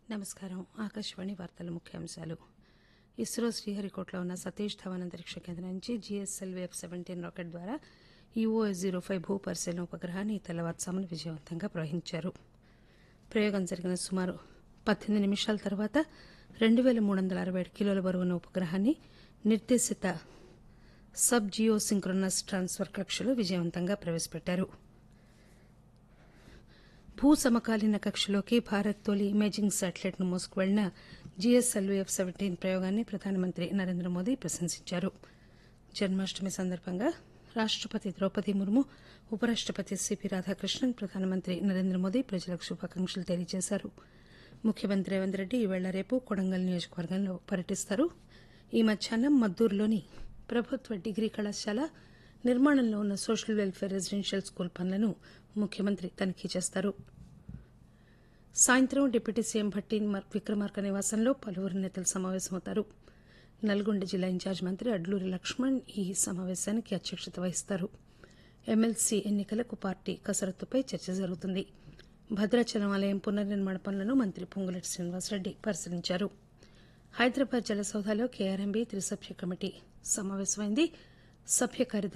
నమస్కారం ఆకాశవాణి వార్తల ముఖ్యాంశాలు ఇస్రో శ్రీహరికోటలో ఉన్న సతీష్ ధవన్ అంతరిక్ష కేంద్రం నుంచి జీఎస్ఎల్వీ ఎఫ్ సెవెంటీన్ రాకెట్ ద్వారా ఈఓఎస్ జీరో ఫైవ్ భూ పరిశీలన ఉపగ్రహాన్ని తెల్లవారుజామున విజయవంతంగా ప్రవహించారు ప్రయోగం జరిగిన సుమారు పద్దెనిమిది నిమిషాల తర్వాత రెండు వేల మూడు వందల అరవై ఏడు కిలోల బరువున్న ఉపగ్రహాన్ని నిర్దేశిత సబ్ జియో సింక్రోనస్ ట్రాన్స్ఫర్ కక్షలో విజయవంతంగా ప్రవేశపెట్టారు భూ సమకాలీన కక్షలోకి భారత్ తొలి ఇమేజింగ్ శాటిలైట్ ను మోసుకువెళ్లిన జీఎస్ఎల్వీ ఎఫ్ సెవెంటీన్ ప్రయోగాన్ని ప్రధానమంత్రి నరేంద్ర మోదీ ప్రశంసించారు జన్మాష్టమి సందర్భంగా రాష్టపతి ద్రౌపది ముర్ము ఉపరాష్టపతి సిపి రాధాకృష్ణన్ ప్రధానమంత్రి నరేంద్ర మోదీ ప్రజలకు శుభాకాంక్షలు తెలియజేశారు ముఖ్యమంత్రి రేవంత్ రెడ్డి ఈవేళ రేపు కొడంగల్ నియోజకవర్గంలో పర్యటిస్తారు ఈ మధ్యాహ్నం మద్దూరులోని ప్రభుత్వ డిగ్రీ కళాశాల నిర్మాణంలో ఉన్న సోషల్ వెల్ఫేర్ రెసిడెన్షియల్ స్కూల్ పనులను ముఖ్యమంత్రి తనిఖీ చేస్తారు సాయంత్రం డిప్యూటీ సీఎం భట్టి విక్రమార్క నివాసంలో పలువురు నేతలు సమావేశమవుతారు నల్గొండ జిల్లా ఇన్ఛార్జ్ మంత్రి అడ్లూరి లక్ష్మణ్ ఈ సమావేశానికి అధ్యక్షత వహిస్తారు ఎమ్మెల్సీ ఎన్నికలకు పార్టీ కసరత్తుపై చర్చ జరుగుతుంది భద్రాచలం ఆలయం పునర్నిర్మాణ పనులను మంత్రి పొంగులేటి శ్రీనివాసరెడ్డి పరిశీలించారు హైదరాబాద్ జలసౌధలో కేఆర్ఎంబీ త్రిసభ్య కమిటీ సమావేశమైంది సభ్య కార్యదర్శి